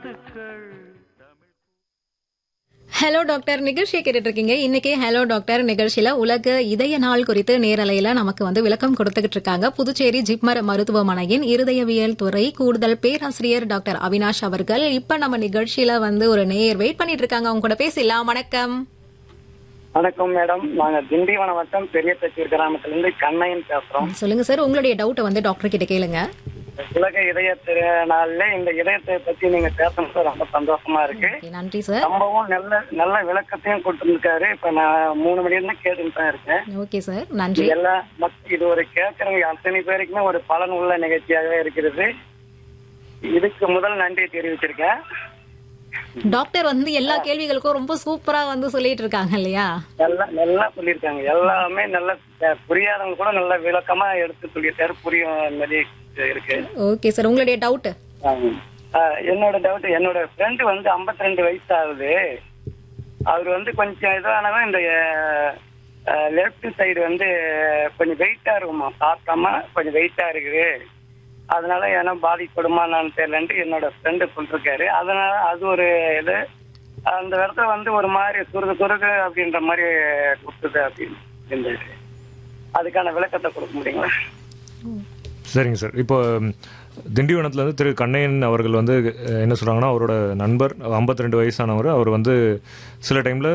வாழ்த்துக்கள் hello doctor நிகழ்ச்சியை கேட்டுட்டு இருக்கீங்க இன்னைக்கு ஹலோ டாக்டர் நிகழ்ச்சியில உலக இதய நாள் குறித்து நேரலையில நமக்கு வந்து விளக்கம் கொடுத்துக்கிட்டு இருக்காங்க புதுச்சேரி ஜிப்மர் மருத்துவமனையின் இருதயவியல் துறை கூடுதல் பேராசிரியர் டாக்டர் அவினாஷ் அவர்கள் இப்ப நம்ம நிகழ்ச்சியில வந்து ஒரு நேயர் வெயிட் பண்ணிட்டு இருக்காங்க அவங்க கூட பேசலாம் வணக்கம் வணக்கம் மேடம் நாங்க திண்டிவனம் வட்டம் பெரிய தச்சூர் கிராமத்திலிருந்து கண்ணையன் பேசுறோம் சொல்லுங்க சார் உங்களுடைய டவுட்டை வந்து டாக்டர் கிட்ட கேளுங்க உலக இதய நாள்ல இந்த இதயத்தை பத்தி நீங்க பேசுறது ரொம்ப சந்தோஷமா இருக்கு Okay, நன்றி சார் ரொம்பவும் நல்ல நல்ல விளக்கத்தையும் கொடுத்துருக்காரு இப்ப நான் மூணு மணி இருந்து கேட்டுட்டு தான் இருக்கேன் ஓகே சார் நன்றி இது எல்லாம் மத்- இது ஒரு கேட்கறவங்க அத்தனை பேருக்குமே ஒரு பலன் உள்ள நிகழ்ச்சியாகவே இருக்கிறது இதுக்கு முதல் நன்றி தெரிவிச்சிருக்கேன் டாக்டர் வந்து எல்லா கேள்விகளுக்கும் ரொம்ப சூப்பரா வந்து சொல்லிட்டு இருக்காங்க இல்லையா நல்லா நல்லா சொல்லியிருக்காங்க எல்லாமே நல்ல அஹ், புரியாதவங்க கூட நல்ல விளக்கமா எடுத்து சொல்லியிருக்காரு புரியும் மாதிரி இருக்கு ஓகே சார் உங்களுடைய டவுட் ஆஹ் என்னோட டவுட் என்னோட ஃப்ரெண்டு வந்து 52 ரெண்டு வயசு ஆகுது அவர் வந்து கொஞ்சம் இதானதான் இந்த லெஃப்ட் சைடு வந்து கொஞ்சம் வெயிட்டா இருக்குமா சாப்பிட்டாம கொஞ்சம் வெயிட்டா இருக்குது அதனால ஏன்னா பாதிப்படுமா நான் தெரியலன்ட்டு என்னோட ஃப்ரெண்டு சொல்லிருக்காரு அதனால அது ஒரு இது அந்த இடத்துல வந்து ஒரு மாதிரி சுருகு சுருகு அப்படின்ற மாதிரி கொடுத்தது அப்படின்னு இருந்தது அதுக்கான விளக்கத்தை கொடுக்க முடியுங்களா சரிங்க சார் இப்போ ம், திண்டிவனத்துலேருந்து திரு கண்ணையன் அவர்கள் வந்து அஹ், என்ன சொல்கிறாங்கன்னா அவரோட நண்பர் 52 ரெண்டு வயசானவர் அவர் வந்து சில டைமில்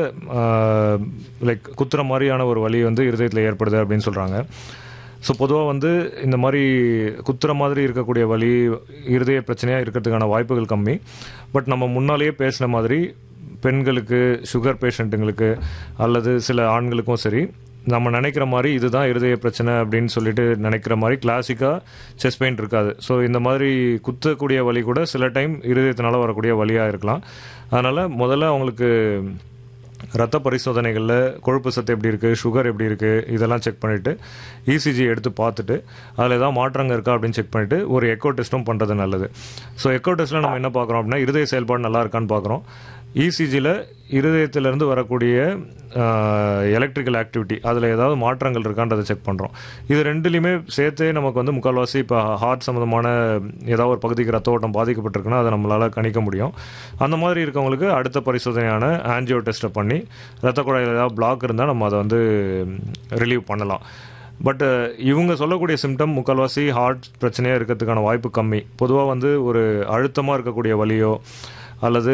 லைக் குத்துற மாதிரியான ஒரு வலி வந்து இருதயத்தில் ஏற்படுது அப்படின்னு சொல்கிறாங்க ஸோ பொதுவாக வந்து இந்த மாதிரி குத்துற மாதிரி இருக்கக்கூடிய வலி இருதய பிரச்சனையாக இருக்கிறதுக்கான வாய்ப்புகள் கம்மி பட் நம்ம முன்னாலேயே பேசின மாதிரி பெண்களுக்கு சுகர் பேஷண்ட்டுங்களுக்கு அல்லது சில ஆண்களுக்கும் சரி நம்ம நினைக்கிற மாதிரி இதுதான் இருதய பிரச்சனை அப்படின்னு சொல்லிட்டு நினைக்கிற மாதிரி கிளாசிக்காக செஸ்ட் பெயின் இருக்காது ஸோ இந்த மாதிரி குத்தக்கூடிய வலி கூட சில டைம் இருதயத்தினால வரக்கூடிய வலியாக இருக்கலாம் அதனால் முதல்ல அவங்களுக்கு ரத்த பரிசோதனைகளில் கொழுப்பு சத்து எப்படி இருக்குது சுகர் எப்படி இருக்குது இதெல்லாம் செக் பண்ணிவிட்டு இசிஜி எடுத்து பார்த்துட்டு அதில் ஏதாவது மாற்றங்க இருக்கா அப்படின்னு செக் பண்ணிவிட்டு ஒரு எக்கோ டெஸ்ட்டும் பண்ணுறது நல்லது ஸோ எக்கோ டெஸ்ட்டில் நம்ம என்ன பார்க்குறோம் அப்படின்னா இருதய செயல்பாடு நல்லா இருக்கான்னு பார்க்குறோம் இசிஜியில் இருதயத்திலேருந்து வரக்கூடிய எலக்ட்ரிக்கல் ஆக்டிவிட்டி அதில் ஏதாவது மாற்றங்கள் இருக்கான்றதை செக் பண்ணுறோம் இது ரெண்டுலையுமே சேர்த்தே நமக்கு வந்து முக்கால்வாசி இப்போ ஹார்ட் சம்மந்தமான ஏதாவது ஒரு பகுதிக்கு ரத்த ஓட்டம் பாதிக்கப்பட்டிருக்குன்னா அதை நம்மளால் கணிக்க முடியும் அந்த மாதிரி இருக்கவங்களுக்கு அடுத்த பரிசோதனையான ஆன்ஜியோ டெஸ்ட்டை பண்ணி ரத்த குழாயில் ஏதாவது பிளாக் இருந்தால் நம்ம அதை வந்து ரிலீவ் பண்ணலாம் பட் இவங்க சொல்லக்கூடிய சிம்டம் முக்கால்வாசி ஹார்ட் பிரச்சனையாக இருக்கிறதுக்கான வாய்ப்பு கம்மி பொதுவாக வந்து ஒரு அழுத்தமாக இருக்கக்கூடிய வலியோ அல்லது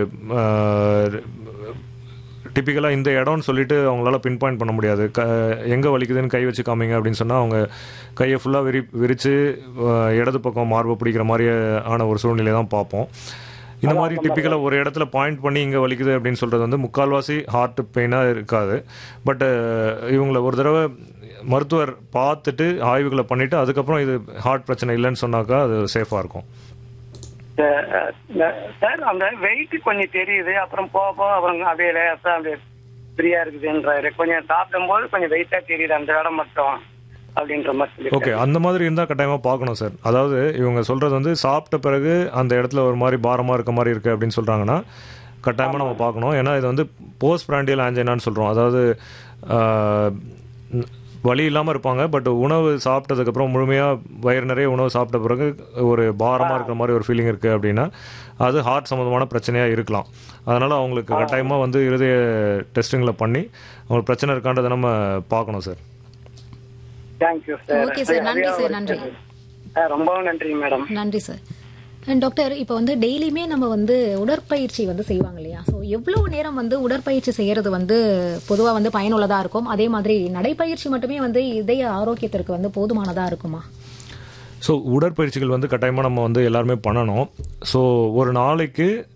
டிப்பிக்கலாக இந்த இடம்னு சொல்லிட்டு அவங்களால பின் பாயிண்ட் பண்ண முடியாது க எங்கே வலிக்குதுன்னு கை வச்சு காமிங்க அப்படின்னு சொன்னால் அவங்க கையை ஃபுல்லாக விரி விரித்து இடது பக்கம் மார்பை பிடிக்கிற மாதிரி ஆன ஒரு சூழ்நிலை தான் பார்ப்போம் இந்த மாதிரி டிப்பிக்கலாக ஒரு இடத்துல பாயிண்ட் பண்ணி இங்கே வலிக்குது அப்படின்னு சொல்கிறது வந்து முக்கால்வாசி ஹார்ட் பெயினாக இருக்காது பட் இவங்கள ஒரு தடவை மருத்துவர் பார்த்துட்டு ஆய்வுகளை பண்ணிவிட்டு அதுக்கப்புறம் இது ஹார்ட் பிரச்சனை இல்லைன்னு சொன்னாக்கா அது சேஃபாக இருக்கும் சார் அந்த வெயிட் கொஞ்சம் தெரியுது அப்புறம் போக போக அப்புறம் அப்படியே லேசா அப்படியே ஃப்ரீயா இருக்குதுன்றாரு கொஞ்சம் சாப்பிடும் போது கொஞ்சம் வெயிட்டா தெரியுது அந்த இடம் மட்டும் அப்படின்ற மாதிரி ஓகே அந்த மாதிரி இருந்தால் கட்டாயமாக பார்க்கணும் சார் அதாவது இவங்க சொல்கிறது வந்து சாப்பிட்ட பிறகு அந்த இடத்துல ஒரு மாதிரி பாரமாக இருக்க மாதிரி இருக்குது அப்படின்னு சொல்கிறாங்கன்னா கட்டாயமாக நம்ம பார்க்கணும் ஏன்னா இது வந்து போஸ்ட் பிராண்டியல் ஆஞ்சைனான்னு சொல்கிறோம் அதாவது ஆஹ், ந- வலி இல்லாமல் இருப்பாங்க பட் உணவு சாப்பிட்டதுக்கப்புறம் முழுமையாக வயிறு நிறைய உணவு சாப்பிட்ட பிறகு ஒரு பாரமாக இருக்கிற மாதிரி ஒரு ஃபீலிங் இருக்குது அப்படின்னா அது ஹார்ட் சம்மந்தமான பிரச்சனையாக இருக்கலாம் அதனால் அவங்களுக்கு கட்டாயமாக வந்து இருதய டெஸ்டிங்கில் பண்ணி அவங்களுக்கு பிரச்சனை இருக்கான்றதை நம்ம பார்க்கணும் sir thank you sir Okay, sir. நன்றி, sir. நன்றி. ரொம்பவும் நன்றி மேடம் நன்றி சார் அண்ட் டாக்டர் இப்போ வந்து டெய்லியுமே நம்ம வந்து உடற்பயிற்சி வந்து செய்வாங்க இல்லையா ஸோ எவ்வளவு நேரம் வந்து உடற்பயிற்சி செய்யறது வந்து பொதுவாக வந்து பயனுள்ளதா இருக்கும் அதே மாதிரி நடைப்பயிற்சி மட்டுமே வந்து இதய ஆரோக்கியத்திற்கு வந்து போதுமானதா இருக்குமா ஸோ உடற்பயிற்சிகள் வந்து கட்டாயமாக நம்ம வந்து எல்லாருமே பண்ணணும் ஸோ ஒரு நாளைக்கு